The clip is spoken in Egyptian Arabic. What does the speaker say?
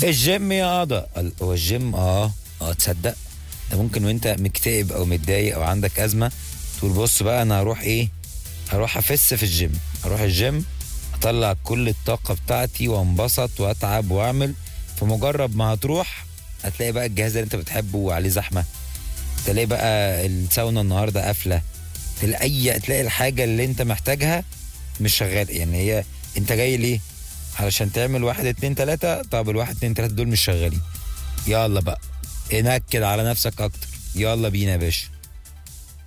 الجيم يا قضا قال هو الجيم اه اه تصدق ده ممكن وانت مكتئب او متضايق او عندك ازمه تقول بص بقى انا هروح ايه هروح افس في الجيم هروح الجيم اطلع كل الطاقه بتاعتي وانبسط واتعب واعمل فمجرد ما هتروح هتلاقي بقى الجهاز اللي انت بتحبه وعليه زحمه تلاقي بقى الساونا النهارده قافله تلاقي تلاقي الحاجه اللي انت محتاجها مش شغال يعني هي انت جاي ليه علشان تعمل واحد اتنين تلاتة طب الواحد اتنين تلاتة دول مش شغالين يلا بقى انكد على نفسك اكتر يلا بينا يا باشا